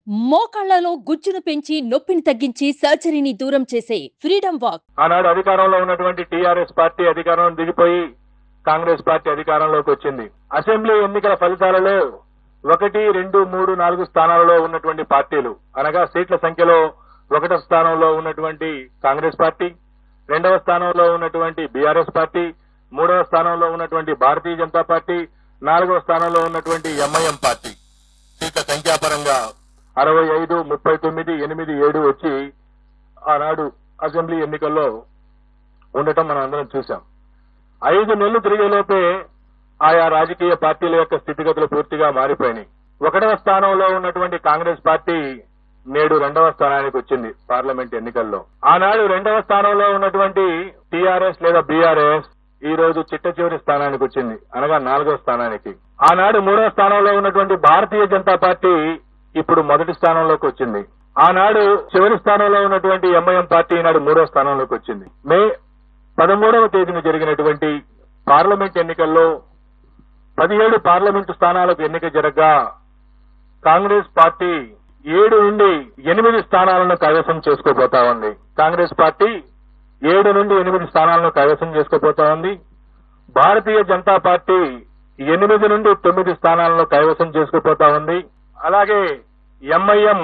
మోకాళ్లలో గుజ్జును పెంచి నొప్పిని తగ్గించి సర్జరీని దూరం చేసే ఫ్రీడమ్ వాక్ ఆనాడు అధికారంలో ఉన్నటువంటి టీఆర్ఎస్ పార్టీ అధికారం దిగిపోయి కాంగ్రెస్ పార్టీ అధికారంలోకి వచ్చింది అసెంబ్లీ ఎన్నికల ఫలితాలలో ఒకటి రెండు మూడు నాలుగు స్థానాలలో ఉన్నటువంటి పార్టీలు అనగా సీట్ల సంఖ్యలో ఒకటో స్థానంలో ఉన్నటువంటి కాంగ్రెస్ పార్టీ రెండవ స్థానంలో ఉన్నటువంటి బీఆర్ఎస్ పార్టీ మూడవ స్థానంలో ఉన్నటువంటి భారతీయ జనతా పార్టీ నాలుగవ స్థానంలో ఉన్నటువంటి ఎంఐఎం పార్టీ సీట్ల సంఖ్యాపరంగా అరవై ఐదు ముప్పై తొమ్మిది ఎనిమిది ఏడు వచ్చి ఆనాడు అసెంబ్లీ ఎన్నికల్లో ఉండటం మనం అందరం చూశాం ఐదు నెలలు తిరిగేలోపే ఆయా రాజకీయ పార్టీల యొక్క స్థితిగతులు పూర్తిగా మారిపోయినాయి ఒకటవ స్థానంలో ఉన్నటువంటి కాంగ్రెస్ పార్టీ నేడు రెండవ స్థానానికి వచ్చింది పార్లమెంట్ ఎన్నికల్లో ఆనాడు రెండవ స్థానంలో ఉన్నటువంటి టీఆర్ఎస్ లేదా బీఆర్ఎస్ ఈ రోజు చిట్ట చివరి స్థానానికి వచ్చింది అనగా నాలుగో స్థానానికి ఆనాడు మూడవ స్థానంలో ఉన్నటువంటి భారతీయ జనతా పార్టీ ఇప్పుడు మొదటి స్థానంలోకి వచ్చింది ఆనాడు చివరి స్థానంలో ఉన్నటువంటి ఎంఐఎం పార్టీ ఈనాడు మూడో స్థానంలోకి వచ్చింది మే పదమూడవ తేదీన జరిగినటువంటి పార్లమెంట్ ఎన్నికల్లో పదిహేడు పార్లమెంటు స్థానాలకు ఎన్నిక జరగగా కాంగ్రెస్ పార్టీ ఏడు నుండి ఎనిమిది స్థానాలను కైవసం చేసుకోబోతా ఉంది కాంగ్రెస్ పార్టీ ఏడు నుండి ఎనిమిది స్థానాలను కైవసం చేసుకోబోతా ఉంది భారతీయ జనతా పార్టీ ఎనిమిది నుండి తొమ్మిది స్థానాలను కైవసం చేసుకుపోతా ఉంది అలాగే ఎంఐఎం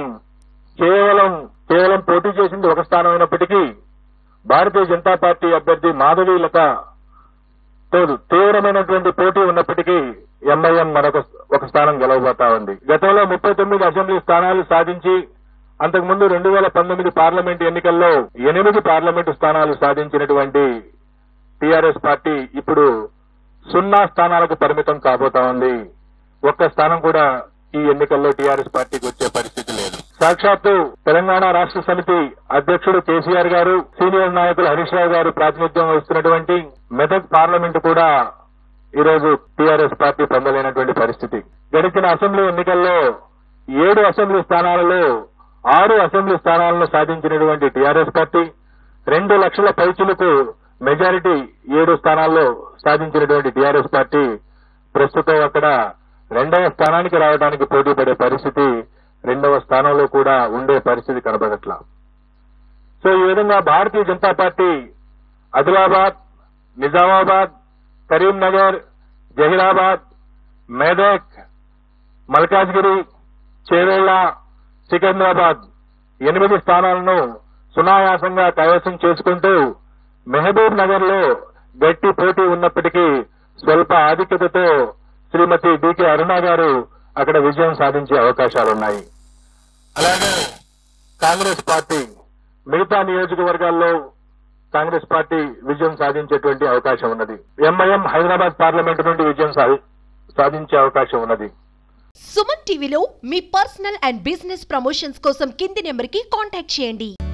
కేవలం కేవలం పోటీ చేసింది ఒక స్థానం అయినప్పటికీ భారతీయ జనతా పార్టీ అభ్యర్థి మాధవి లత తోడు తీవ్రమైనటువంటి పోటీ ఉన్నప్పటికీ ఎంఐఎం మరొక ఒక స్థానం గెలవబోతా ఉంది గతంలో ముప్పై తొమ్మిది అసెంబ్లీ స్థానాలు సాధించి అంతకుముందు రెండు వేల పంతొమ్మిది పార్లమెంట్ ఎన్నికల్లో ఎనిమిది పార్లమెంటు స్థానాలు సాధించినటువంటి టీఆర్ఎస్ పార్టీ ఇప్పుడు సున్నా స్థానాలకు పరిమితం కాబోతా ఉంది ఒక్క స్థానం కూడా ఈ ఎన్నికల్లో టీఆర్ఎస్ పార్టీకి వచ్చే పరిస్థితి లేదు సాక్షాత్తు తెలంగాణ రాష్ట్ర సమితి అధ్యక్షుడు కేసీఆర్ గారు సీనియర్ నాయకులు హరీష్ రావు గారు ప్రాతినిధ్యం వహిస్తున్నటువంటి మెదక్ పార్లమెంటు కూడా ఈ రోజు టీఆర్ఎస్ పార్టీ పొందలేనటువంటి పరిస్థితి గడిచిన అసెంబ్లీ ఎన్నికల్లో ఏడు అసెంబ్లీ స్థానాలలో ఆరు అసెంబ్లీ స్థానాలను సాధించినటువంటి టీఆర్ఎస్ పార్టీ రెండు లక్షల పైచులకు మెజారిటీ ఏడు స్థానాల్లో సాధించినటువంటి టీఆర్ఎస్ పార్టీ ప్రస్తుతం అక్కడ రెండవ స్థానానికి రావడానికి పోటీ పడే పరిస్థితి రెండవ స్థానంలో కూడా ఉండే పరిస్థితి కనబడట్లా సో ఈ విధంగా భారతీయ జనతా పార్టీ ఆదిలాబాద్ నిజామాబాద్ కరీంనగర్ జహీరాబాద్ మెదక్ మల్కాజ్గిరి చేవేళ్ల సికింద్రాబాద్ ఎనిమిది స్థానాలను సునాయాసంగా కైవసం చేసుకుంటూ మెహబూబ్ నగర్ లో గట్టి పోటీ ఉన్నప్పటికీ స్వల్ప ఆధిక్యతతో శ్రీమతి డికే అరుణ గారు అక్కడ విజయం సాధించే అవకాశాలున్నాయి అలాగే కాంగ్రెస్ పార్టీ మిగతా నియోజకవర్గాల్లో కాంగ్రెస్ పార్టీ విజయం సాధించేటువంటి అవకాశం ఉన్నది ఎంఐఎం హైదరాబాద్ పార్లమెంట్ నుండి విజయం సాధి- సాధించే అవకాశం ఉన్నది సుమన్ టీవీలో మీ పర్సనల్ అండ్ బిజినెస్ ప్రమోషన్స్ కోసం కింది నెంబర్కి కాంటాక్ట్ చేయండి